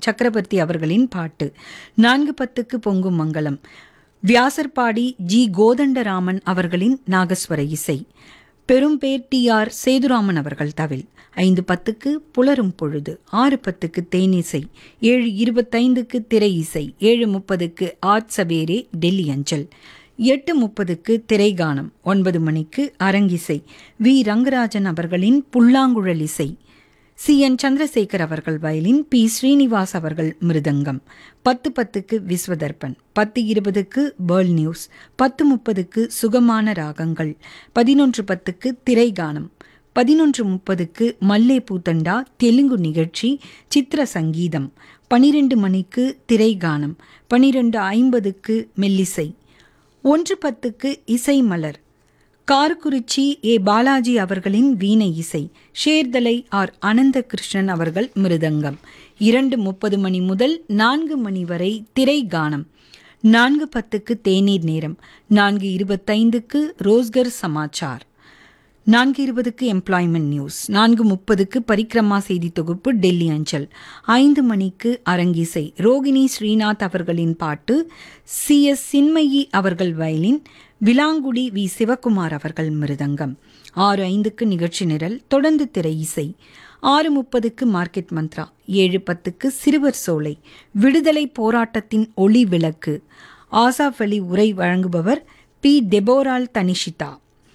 சக்கரவர்த்தி அவர்களின் பாட்டு நான்கு பத்துக்கு பொங்கும் மங்களம் வியாசர்பாடி ஜி கோதண்டராமன் அவர்களின் நாகஸ்வர இசை பெரும்பேர் டி ஆர் சேதுராமன் அவர்கள் தவில் ஐந்து பத்துக்கு புலரும் பொழுது ஆறு பத்துக்கு தேனிசை ஏழு இருபத்தைந்துக்கு திரை இசை ஏழு முப்பதுக்கு ஆட் சவேரே டெல்லி அஞ்சல் எட்டு முப்பதுக்கு திரைகானம் ஒன்பது மணிக்கு அரங்கிசை வி ரங்கராஜன் அவர்களின் புல்லாங்குழல் இசை சி என் சந்திரசேகர் அவர்கள் வயலின் பி ஸ்ரீனிவாஸ் அவர்கள் மிருதங்கம் பத்து பத்துக்கு விஸ்வதர்பன் பத்து இருபதுக்கு பேர்ல் நியூஸ் பத்து முப்பதுக்கு சுகமான ராகங்கள் பதினொன்று பத்துக்கு திரைகானம் பதினொன்று முப்பதுக்கு மல்லே பூத்தண்டா தெலுங்கு நிகழ்ச்சி சித்திர சங்கீதம் பனிரெண்டு மணிக்கு திரைகானம் பனிரெண்டு ஐம்பதுக்கு மெல்லிசை ஒன்று பத்துக்கு இசை மலர் காரக்குறிச்சி ஏ பாலாஜி அவர்களின் வீணை இசை ஷேர்தலை ஆர் அனந்த கிருஷ்ணன் அவர்கள் மிருதங்கம் இரண்டு முப்பது மணி முதல் நான்கு மணி வரை திரை கானம் நான்கு பத்துக்கு தேநீர் நேரம் நான்கு இருபத்தைந்துக்கு ரோஸ்கர் சமாச்சார் நான்கு இருபதுக்கு எம்ப்ளாய்மெண்ட் நியூஸ் நான்கு முப்பதுக்கு பரிக்ரமா செய்தி தொகுப்பு டெல்லி அஞ்சல் ஐந்து மணிக்கு அரங்கிசை ரோகிணி ஸ்ரீநாத் அவர்களின் பாட்டு சி எஸ் சின்மயி அவர்கள் வயலின் விலாங்குடி வி சிவகுமார் அவர்கள் மிருதங்கம் ஆறு ஐந்துக்கு நிகழ்ச்சி நிரல் தொடர்ந்து திரை இசை ஆறு முப்பதுக்கு மார்க்கெட் மந்த்ரா ஏழு பத்துக்கு சிறுவர் சோலை விடுதலை போராட்டத்தின் ஒளி விளக்கு ஆசாஃப் அலி உரை வழங்குபவர் பி டெபோரால் தனிஷிதா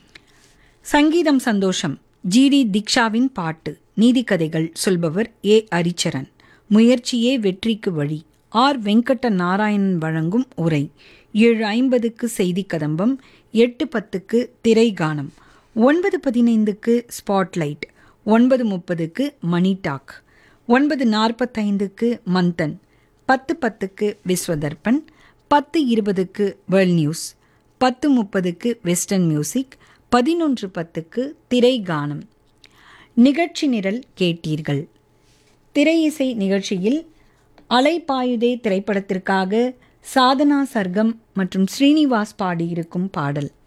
சங்கீதம் சந்தோஷம் ஜிடி தீக்ஷாவின் பாட்டு நீதிக்கதைகள் சொல்பவர் ஏ அரிச்சரன் முயற்சியே வெற்றிக்கு வழி ஆர் வெங்கட்ட நாராயணன் வழங்கும் உரை ஏழு ஐம்பதுக்கு செய்தி கதம்பம் எட்டு பத்துக்கு திரைகானம் ஒன்பது பதினைந்துக்கு ஸ்பாட்லைட் ஒன்பது முப்பதுக்கு மணி டாக் ஒன்பது நாற்பத்தைந்துக்கு மந்தன் பத்து பத்துக்கு விஸ்வதர்பன் பத்து இருபதுக்கு வேர்ல்ட் நியூஸ் பத்து முப்பதுக்கு வெஸ்டர்ன் மியூசிக் பதினொன்று பத்துக்கு திரை கானம் நிகழ்ச்சி நிரல் கேட்டீர்கள் திரை இசை நிகழ்ச்சியில் அலைப்பாயுதே திரைப்படத்திற்காக சாதனா சர்க்கம் மற்றும் ஸ்ரீனிவாஸ் பாடியிருக்கும் பாடல்